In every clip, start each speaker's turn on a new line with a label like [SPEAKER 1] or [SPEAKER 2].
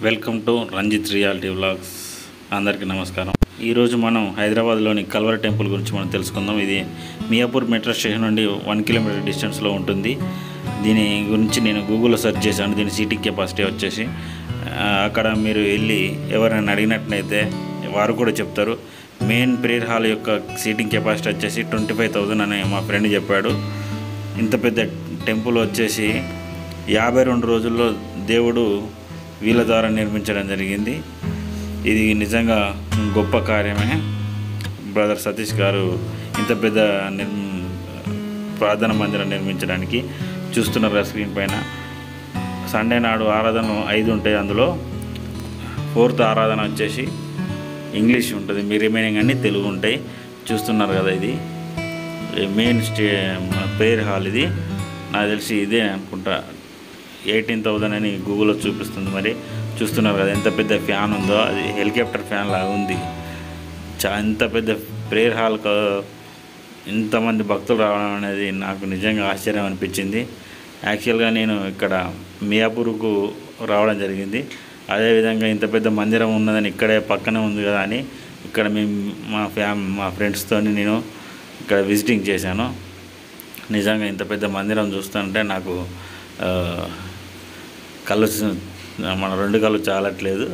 [SPEAKER 1] welcome to Ranjith reality vlogs అందరికీ నమస్కారం ఈరోజు మనం హైదరాబాద్లోని కల్వర్ టెంపుల్ గురించి మనం తెలుసుకుందాం ఇది మియాపూర్ మెట్రో స్టేషన్ నుండి వన్ కిలోమీటర్ డిస్టెన్స్లో ఉంటుంది దీని గురించి నేను గూగుల్లో సెర్చ్ చేశాను దీని సీటింగ్ కెపాసిటీ వచ్చేసి ఆ, అక్కడ మీరు వెళ్ళి ఎవరైనా అడిగినట్లయితే వారు కూడా చెప్తారు మెయిన్ ప్రేయర్ హాల్ యొక్క సీటింగ్ కెపాసిటీ వచ్చేసి ట్వంటీ ఫైవ్ థౌజండ్ అని మా ఫ్రెండ్ చెప్పాడు ఇంత పెద్ద టెంపుల్ వచ్చేసి యాభై రెండు రోజుల్లో దేవుడు వీళ్ళ ద్వారా నిర్మించడం జరిగింది ఇది నిజంగా గొప్ప కార్యమే బ్రదర్ సతీష్ గారు ఇంత పెద్ద నిర్ ప్రార్థన మందిరం నిర్మించడానికి చూస్తున్నారు కదా స్క్రీన్ పైన సండే నాడు ఆరాధనలు ఐదు ఉంటాయి అందులో ఫోర్త్ ఆరాధన వచ్చేసి ఇంగ్లీష్ ఉంటుంది మీ రిమైనింగ్ అన్నీ తెలుగు ఉంటాయి చూస్తున్నారు కదా ఇది మెయిన్ స్టే ప్రేయర్ హాల్ ఇది నాకు తెలిసి ఇదే అనుకుంటా ఎయిటీన్ థౌజండ్ అని గూగుల్లో చూపిస్తుంది మరి చూస్తున్నారు కదా ఎంత పెద్ద ఫ్యాన్ ఉందో అది హెలికాప్టర్ ఫ్యాన్ లాగా ఉంది చా ఎంత పెద్ద ప్రేయర్ హాల్ ఇంతమంది భక్తులు రావడం అనేది నాకు నిజంగా ఆశ్చర్యం అనిపించింది యాక్చువల్గా నేను ఇక్కడ మియాపూర్కు రావడం జరిగింది అదేవిధంగా ఇంత పెద్ద మందిరం ఉన్నదని ఇక్కడే పక్కనే ఉంది కదా అని ఇక్కడ మేము మా ఫ్యామ్ మా ఫ్రెండ్స్తో నేను ఇక్కడ విజిటింగ్ చేశాను నిజంగా ఇంత పెద్ద మందిరం చూస్తుంటే నాకు ఆ, కళ్ళు చ- మన రెండు కళ్ళు చాలట్లేదు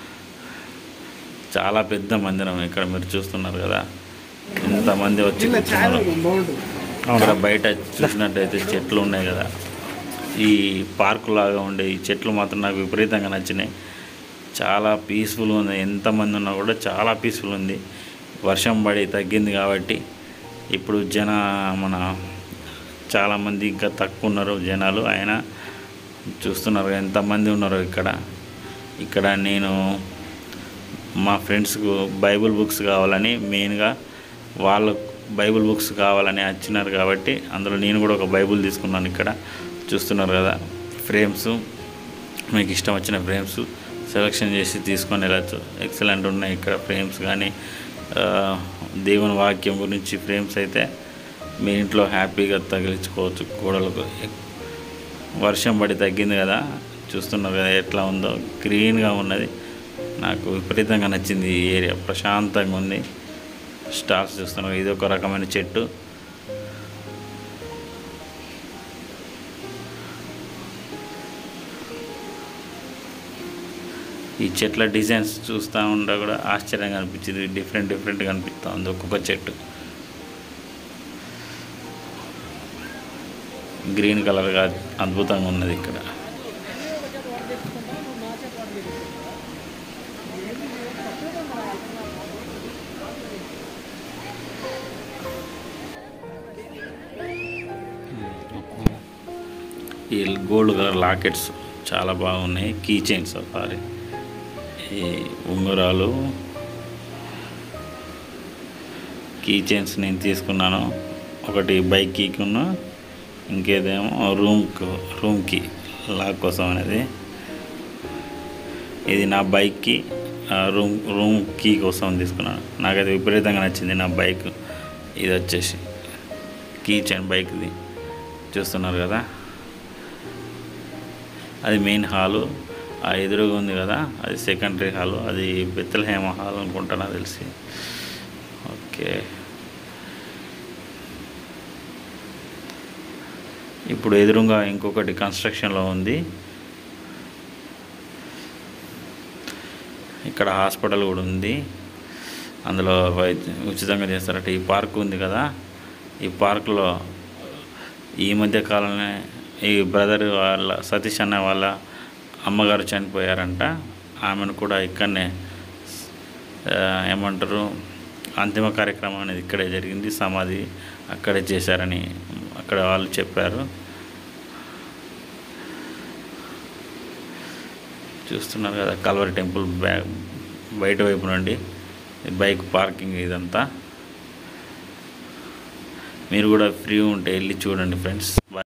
[SPEAKER 1] చాలా పెద్ద మందిరం ఇక్కడ మీరు చూస్తున్నారు కదా ఇంతమంది వచ్చి కూర్చున్నారు అక్కడ బయట చూసినట్టయితే చెట్లు ఉన్నాయి కదా ఈ పార్కు లాగా ఉండే ఈ చెట్లు మాత్రం నాకు విపరీతంగా నచ్చినాయి చాలా పీస్ఫుల్ ఉంది ఎంతమంది ఉన్నా కూడా చాలా పీస్ఫుల్ ఉంది వర్షం పడి తగ్గింది కాబట్టి ఇప్పుడు జన మన చాలామంది ఇంకా తక్కువ ఉన్నారు జనాలు అయినా చూస్తున్నారు కదా ఎంతమంది ఉన్నారు ఇక్కడ ఇక్కడ నేను మా ఫ్రెండ్స్కు బైబిల్ బుక్స్ కావాలని మెయిన్గా వాళ్ళ బైబిల్ బుక్స్ కావాలని వచ్చినారు కాబట్టి అందులో నేను కూడా ఒక బైబిల్ తీసుకున్నాను ఇక్కడ చూస్తున్నారు కదా ఫ్రేమ్స్ మీకు ఇష్టం వచ్చిన ఫ్రేమ్స్ సెలెక్షన్ చేసి తీసుకొని వెళ్ళచ్చు ఎక్సలెంట్ ఉన్నాయి ఇక్కడ ఫ్రేమ్స్ కానీ ఆ, దేవుని వాక్యం గురించి ఫ్రేమ్స్ అయితే మీ ఇంట్లో హ్యాపీగా తగిలించుకోవచ్చు గోడలకు వర్షం పడి తగ్గింది కదా చూస్తున్నారు కదా ఎట్లా ఉందో గ్రీన్గా ఉన్నది నాకు విపరీతంగా నచ్చింది ఈ ఏరియా ప్రశాంతంగా ఉంది స్టార్స్ చూస్తున్నారు ఇది ఒక రకమైన చెట్టు ఈ చెట్ల డిజైన్స్ చూస్తూ ఉంటే కూడా ఆశ్చర్యంగా అనిపించింది డిఫరెంట్ డిఫరెంట్గా అనిపిస్తూ ఉంది ఒక్కొక్క చెట్టు గ్రీన్ కలర్గా అద్భుతంగా ఉన్నది ఇక్కడ ఈ గోల్డ్ కలర్ లాకెట్స్ చాలా బాగున్నాయి కీ చైన్స్ సారీ ఈ ఉంగరాలు కీ చైన్స్ నేను తీసుకున్నాను ఒకటి బైక్ కీకున్న ఇంకేదేమో రూమ్ రూమ్కి లాక్ కోసం అనేది ఇది నా బైక్కి ఆ, రూమ్ రూమ్ కీ కోసం తీసుకున్నాను నాకైతే విపరీతంగా నచ్చింది నా బైక్ ఇది వచ్చేసి కీ చైన్ బైక్ది చూస్తున్నారు కదా అది మెయిన్ హాలు ఆ ఎదురుగా ఉంది కదా అది సెకండరీ హాలు అది బెత్తలహేమ హాల్ అనుకుంటా నాకు తెలిసి ఓకే ఇప్పుడు ఎదురుగా ఇంకొకటి కన్స్ట్రక్షన్లో ఉంది ఇక్కడ హాస్పిటల్ కూడా ఉంది అందులో వైద్య ఉచితంగా చేస్తారట ఈ పార్క్ ఉంది కదా ఈ పార్కులో ఈ మధ్య కాలంలో ఈ బ్రదర్ వాళ్ళ సతీష్ అన్న వాళ్ళ అమ్మగారు చనిపోయారంట ఆమెను కూడా ఇక్కడనే ఆ, ఏమంటారు అంతిమ కార్యక్రమం అనేది ఇక్కడే జరిగింది సమాధి అక్కడే చేశారని అక్కడ వాళ్ళు చెప్పారు చూస్తున్నారు కదా కల్వరి టెంపుల్ బ్యా బయట వైపు నుండి బైక్ పార్కింగ్ ఇదంతా మీరు కూడా ఫ్రీ ఉంటే వెళ్ళి చూడండి ఫ్రెండ్స్